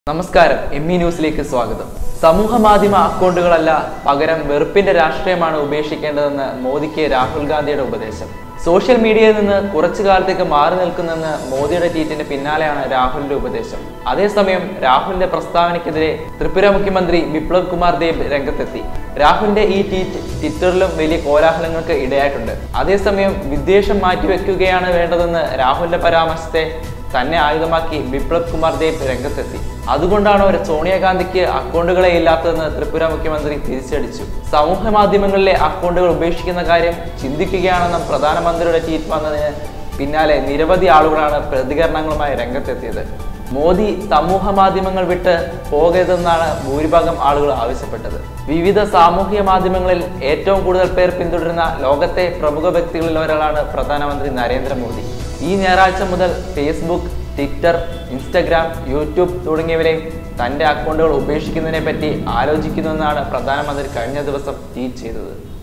നമസ്കാരം M E ന്യൂസിലേക്ക് സ്വാഗതം സമൂഹ മാധ്യമ അക്കൗണ്ടുകളല്ല പകരം വെറുപ്പിന്റെ രാഷ്ട്രീയമാണ് ഉപേക്ഷിക്കേണ്ടതെന്ന് മോദിക്ക് രാഹുൽ ഗാന്ധിയുടെ ഉപദേശം സോഷ്യൽ മീഡിയയിൽ നിന്ന് കുറച്ചു കാലത്തേക്ക് മാറി നിൽക്കുന്നെന്ന് മോദിയുടെ ട്വീറ്റിന് പിന്നാലെയാണ് രാഹുലിന്റെ ഉപദേശം അതേസമയം രാഹുലിന്റെ പ്രസ്താവനയ്ക്കെതിരെ ത്രിപുര മുഖ്യമന്ത്രി ബിപ്ലബ് കുമാർ ദേബ് രംഗത്തെത്തി രാഹുലിന്റെ ഈ ട്വീറ്റ് ട്വിറ്ററിലും വലിയ കോലാഹലങ്ങൾക്ക് ഇടയായിട്ടുണ്ട് അതേസമയം വിദ്വേഷം മാറ്റിവെക്കുകയാണ് വേണ്ടതെന്ന് രാഹുലിന്റെ പരാമർശത്തെ തന്നെ ആയുധമാക്കി ബിപ്ലബ് കുമാർ ദേബ് രംഗത്തെത്തി അതുകൊണ്ടാണ് ഒരു സോണിയാഗാന്ധിക്ക് അക്കൗണ്ടുകളെ ഇല്ലാത്തതെന്ന് ത്രിപുര മുഖ്യമന്ത്രി തിരിച്ചടിച്ചു സമൂഹ മാധ്യമങ്ങളിലെ അക്കൗണ്ടുകൾ ഉപേക്ഷിക്കുന്ന കാര്യം ചിന്തിക്കുകയാണെന്നും പ്രധാനമന്ത്രിയുടെ ട്വീറ്റ് വന്നതിന് പിന്നാലെ നിരവധി ആളുകളാണ് പ്രതികരണങ്ങളുമായി രംഗത്തെത്തിയത് മോദി സമൂഹ മാധ്യമങ്ങൾ വിട്ട് പോകരുതെന്നാണ് ഭൂരിഭാഗം ആളുകൾ ആവശ്യപ്പെട്ടത് വിവിധ സാമൂഹിക മാധ്യമങ്ങളിൽ ഏറ്റവും കൂടുതൽ പേർ പിന്തുടരുന്ന ലോകത്തെ പ്രമുഖ വ്യക്തികളിൽ ഒരാളാണ് പ്രധാനമന്ത്രി നരേന്ദ്രമോദി ഈ ഞായറാഴ്ച മുതൽ ഫേസ്ബുക്ക് ട്വിറ്റർ ഇൻസ്റ്റഗ്രാം യൂട്യൂബ് തുടങ്ങിയവരെയും തന്റെ അക്കൗണ്ടുകൾ ഉപേക്ഷിക്കുന്നതിനെ പറ്റി ആലോചിക്കുന്നുവെന്നാണ് പ്രധാനമന്ത്രി കഴിഞ്ഞ ദിവസം ട്വീറ്റ് ചെയ്തത്